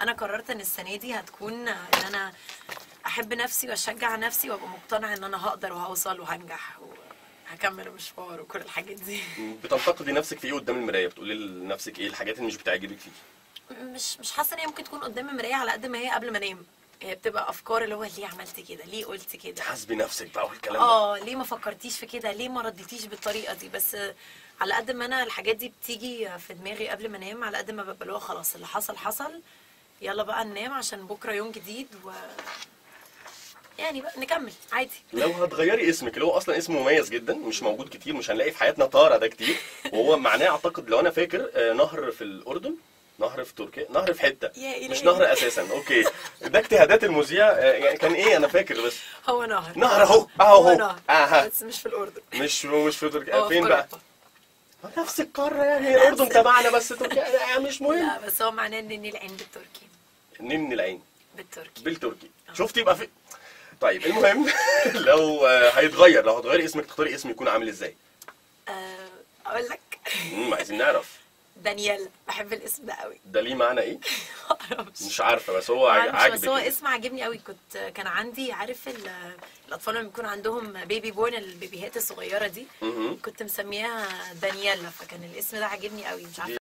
انا قررت ان السنه دي هتكون ان انا احب نفسي واشجع نفسي وابقى مقتنعه ان انا هقدر وهوصل وهنجح وهكمل المشوار وكل الحاجات دي بتنتقدي نفسك في ايه قدام المرايه بتقولي لنفسك ايه الحاجات اللي مش بتعجبك فيكي مش مش حاسه ان هي ممكن تكون قدام المرايه على قد ما هي قبل ما انام هي بتبقى افكار اللي هو ليه عملت كده ليه قلت كده حاسبي نفسك بقى والكلام ده اه ليه ما فكرتيش في كده ليه ما رديتيش بالطريقه دي بس آه، على قد ما انا الحاجات دي بتيجي في دماغي قبل ما انام على قد ما ببقى اللي هو خلاص اللي حصل حصل يلا بقى ننام عشان بكره يوم جديد و يعني بقى نكمل عادي لو هتغيري اسمك اللي هو اصلا اسم مميز جدا مش موجود كتير مش هنلاقي في حياتنا طاره ده كتير وهو معناه اعتقد لو انا فاكر آه، نهر في الاردن نهر في تركيا نهر في حته يا إلهي. مش نهر اساسا اوكي ده اجتهادات المذيع آه، يعني كان ايه انا فاكر بس هو نهر نهر اهو اهو هو اهو نهر اها بس مش في الاردن مش مش في تركيا هو في فين بقى أوروبا. نفس القاره يعني الاردن تبعنا بس تركيا يعني مش مهم لا بس هو معناه ان النيل العين بالتركي نمن العين بالتركي بالتركي شفتي يبقى في طيب المهم لو آه، هيتغير لو هتغيري اسمك تختاري اسم يكون عامل ازاي آه، اقول لك امم عايزين نعرف دانيال بحب الاسم ده قوي ده ليه معنى ايه معرفش مش عارفه بس هو معرفش، عاجبك بس هو يعني. اسم عاجبني قوي كنت كان عندي عارف ال- الاطفال لما بيكون عندهم بيبي بورن البيبيهات الصغيره دي مهم. كنت مسمياها دانييلا فكان الاسم ده عاجبني قوي مش عارفه